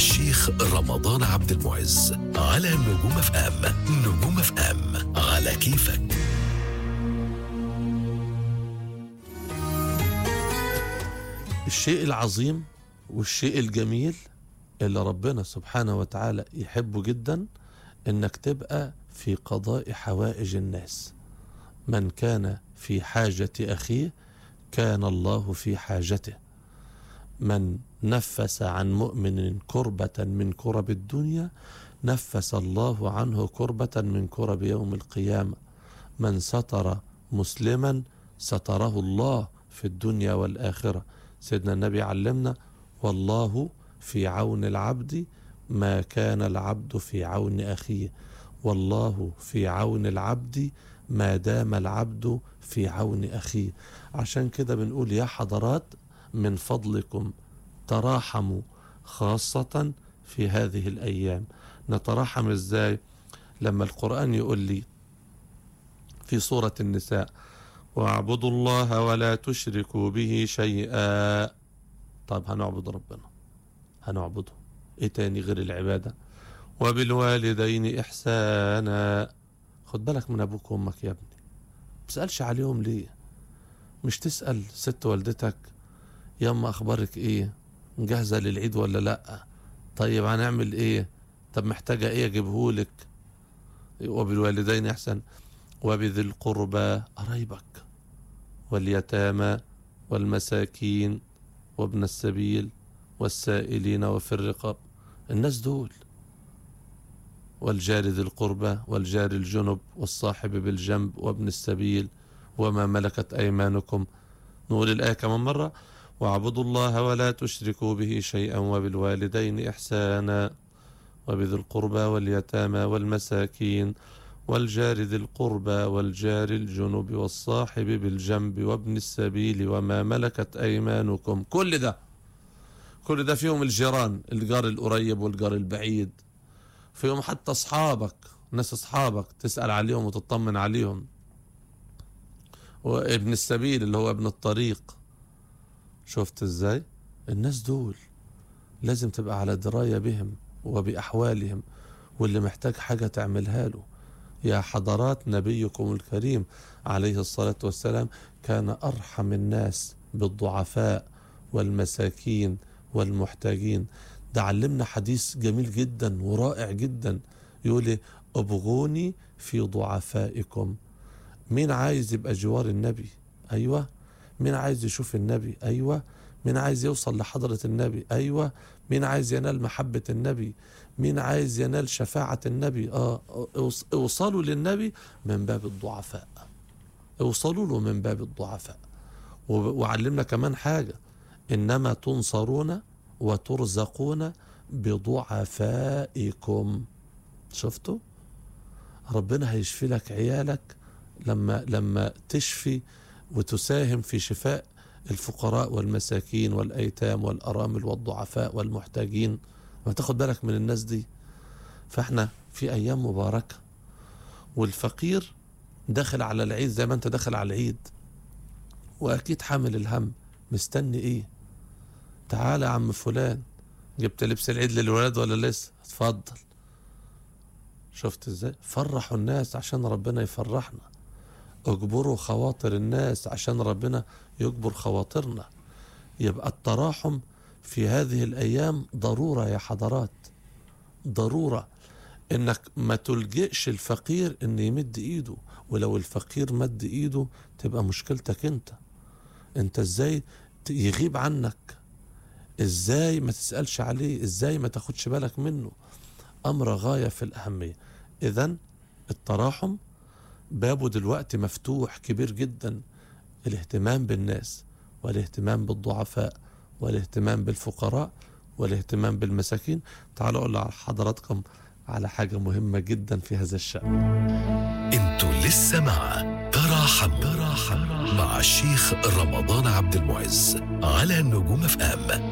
الشيخ رمضان عبد المعز على نجوم اف ام نجوم اف ام على كيفك الشيء العظيم والشيء الجميل اللي ربنا سبحانه وتعالى يحبه جدا انك تبقى في قضاء حوائج الناس من كان في حاجة أخيه كان الله في حاجته من نفس عن مؤمن كربة من كرب الدنيا نفس الله عنه كربة من كرب يوم القيامة من ستر مسلما ستره الله في الدنيا والآخرة سيدنا النبي علمنا والله في عون العبد ما كان العبد في عون أخيه والله في عون العبد ما دام العبد في عون أخيه عشان كده بنقول يا حضرات من فضلكم تراحموا خاصة في هذه الأيام نتراحم إزاي لما القرآن يقول لي في سورة النساء واعبدوا الله ولا تشركوا به شيئا طب هنعبد ربنا هنعبده ايه تاني غير العبادة وبالوالدين إحسانا خد بالك من أبوك وأمك يا ابني بتسألش عليهم ليه مش تسأل ست والدتك ياما أخبارك إيه جاهزة للعيد ولا لأ طيب هنعمل إيه طب محتاجة إيه أجيبهولك وبالوالدين إحسان وبذي القربى قرايبك واليتامى والمساكين وابن السبيل والسائلين وفي الرقاب الناس دول والجار ذي القربى والجار الجنب والصاحب بالجنب وابن السبيل وما ملكت أيمانكم نقول الآية كمان مرة واعبدوا الله ولا تشركوا به شيئا وبالوالدين إحسانا وبذي القربى واليتامى والمساكين والجار ذي القربى والجار الجنب والصاحب بالجنب وابن السبيل وما ملكت أيمانكم كل ده كل ده فيهم الجيران الجار القريب والجار البعيد فيهم حتى أصحابك ناس أصحابك تسأل عليهم وتطمن عليهم وابن السبيل اللي هو ابن الطريق شفت ازاي الناس دول لازم تبقى على دراية بهم وبأحوالهم واللي محتاج حاجة تعملها له يا حضرات نبيكم الكريم عليه الصلاة والسلام كان أرحم الناس بالضعفاء والمساكين والمحتاجين ده علمنا حديث جميل جدا ورائع جدا يقول لي ابغوني في ضعفائكم مين عايز يبقى جوار النبي ايوه مين عايز يشوف النبي ايوه مين عايز يوصل لحضرة النبي ايوه مين عايز ينال محبة النبي مين عايز ينال شفاعة النبي اه اوص- اوصلوا للنبي من باب الضعفاء اوصلوا له من باب الضعفاء و- وعلمنا كمان حاجة انما تنصرون وترزقون بضعفائكم شفتوا ربنا هيشفي لك عيالك لما لما تشفي وتساهم في شفاء الفقراء والمساكين والايتام والارامل والضعفاء والمحتاجين ما تاخد بالك من الناس دي فاحنا في ايام مباركه والفقير داخل على العيد زي ما انت داخل على العيد واكيد حامل الهم مستني ايه تعالى يا عم فلان جبت لبس العيد للولاد ولا لسه اتفضل شفت ازاي فرحوا الناس عشان ربنا يفرحنا اجبروا خواطر الناس عشان ربنا يجبر خواطرنا يبقى التراحم في هذه الايام ضروره يا حضرات ضروره انك ما تلجئش الفقير ان يمد ايده ولو الفقير مد ايده تبقى مشكلتك انت انت ازاي ت- يغيب عنك ازاي ما تسألش عليه ازاي ما تاخدش بالك منه امر غاية في الاهمية اذا التراحم بابه دلوقتي مفتوح كبير جدا الاهتمام بالناس والاهتمام بالضعفاء والاهتمام بالفقراء والاهتمام بالمساكين تعالوا اقول لحضراتكم على حاجة مهمة جدا في هذا الشأن انتوا لسه مع تراحم تراحم مع الشيخ رمضان عبد المعز على نجوم اف ام